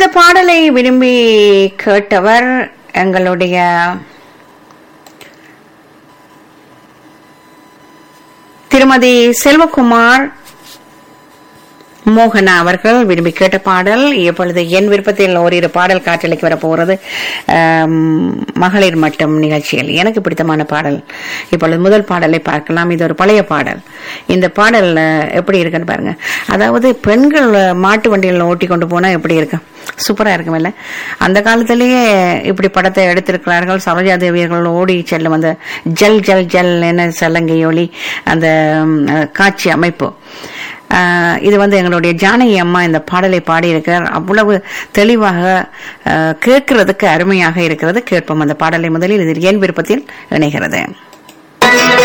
இந்த பாடலை விரும்பி கேட்டவர் எங்களுடைய திருமதி செல்வகுமார் மோகனா அவர்கள் விரும்பி கேட்ட பாடல் இப்பொழுது என் விருப்பத்தில் ஓரிரு பாடல் காற்றலைக்கு வரப்போகிறது ஆம், மகளிர் மட்டும் நிகழ்ச்சியில் எனக்கு பிடித்தமான பாடல் இப்பொழுது முதல் பாடலை பார்க்கலாம் இது ஒரு பழைய பாடல் இந்த பாடல் அஹ், எப்படி இருக்குன்னு பாருங்க அதாவது பெண்கள் அஹ், மாட்டு வண்டியில் ஓட்டி கொண்டு போனா எப்படி இருக்கும் சூப்பரா இருக்குமில்ல அந்த காலத்திலேயே இப்படி படத்தை எடுத்திருக்கிறார்கள் சரோஜா தேவியர்கள் ஓடி செல்லும் அந்த ஜல் ஜல் ஜல் என்ன சலங்கை ஒளி அந்த ம், அஹ், காட்சி அமைப்பு ஆஹ் இது வந்து எங்களுடைய ஜானகி அம்மா இந்த பாடலை பாடியிருக்கிறார் அவ்வளவு தெளிவாக ஆஹ் கேட்கிறதுக்கு அருமையாக இருக்கிறது கேட்போம் அந்த பாடலை முதலில் இது என் விருப்பத்தில் இணைகிறது